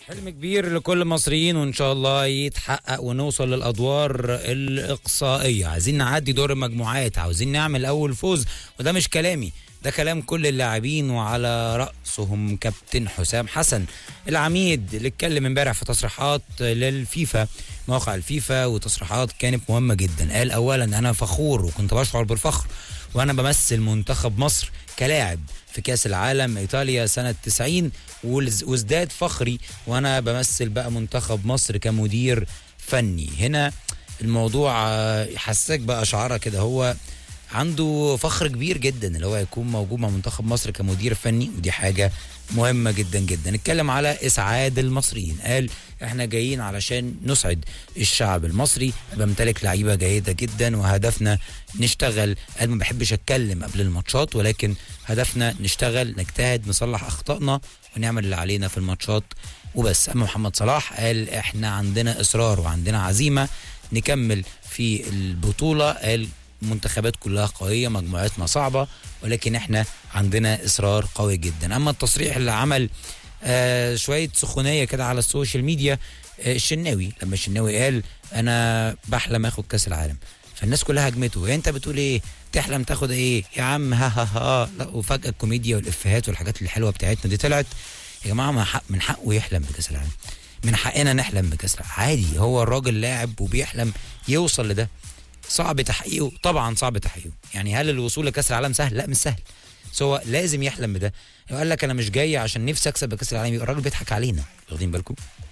حلم كبير لكل المصريين وان شاء الله يتحقق ونوصل للادوار الاقصائيه عايزين نعدي دور المجموعات عاوزين نعمل اول فوز وده مش كلامي ده كلام كل اللاعبين وعلى راسهم كابتن حسام حسن العميد اللي اتكلم امبارح في تصريحات للفيفا موقع الفيفا وتصريحات كانت مهمه جدا قال اولا انا فخور وكنت بشعر بالفخر وانا بمثل منتخب مصر كلاعب في كاس العالم ايطاليا سنه 90 والز- وازداد فخري وانا بمثل بقى منتخب مصر كمدير فني هنا الموضوع آه، يحسسك بقى شعاره كده هو عنده فخر كبير جدا اللي هو يكون موجود مع منتخب مصر كمدير فني ودي حاجه مهمه جدا جدا اتكلم على اسعاد المصريين قال احنا جايين علشان نسعد الشعب المصري بمتلك لعيبه جيده جدا وهدفنا نشتغل قال ما بحبش اتكلم قبل الماتشات ولكن هدفنا نشتغل نجتهد نصلح اخطائنا ونعمل اللي علينا في الماتشات وبس اما محمد صلاح قال احنا عندنا اصرار وعندنا عزيمه نكمل في البطوله قال المنتخبات كلها قويه مجموعتنا صعبه ولكن احنا عندنا اصرار قوي جدا اما التصريح اللي عمل آه شويه سخونيه كده على السوشيال ميديا آه الشناوي لما الشناوي قال انا بحلم اخد كاس العالم فالناس كلها هجمته انت بتقول ايه تحلم تاخد ايه يا عم ها ها ها لا وفجاه الكوميديا والافيهات والحاجات الحلوه بتاعتنا دي طلعت يا جماعه ما حق من حقه يحلم بكاس العالم من حقنا نحلم بكاس العالم عادي هو الراجل لاعب وبيحلم يوصل لده صعب تحقيقه طبعا صعب تحقيقه يعني هل الوصول لكاس العالم سهل لا مش سهل بس هو لازم يحلم بده قال لك انا مش جاي عشان نفسي اكسب بكاس العالم يبقى الراجل بيضحك علينا واخدين بالكم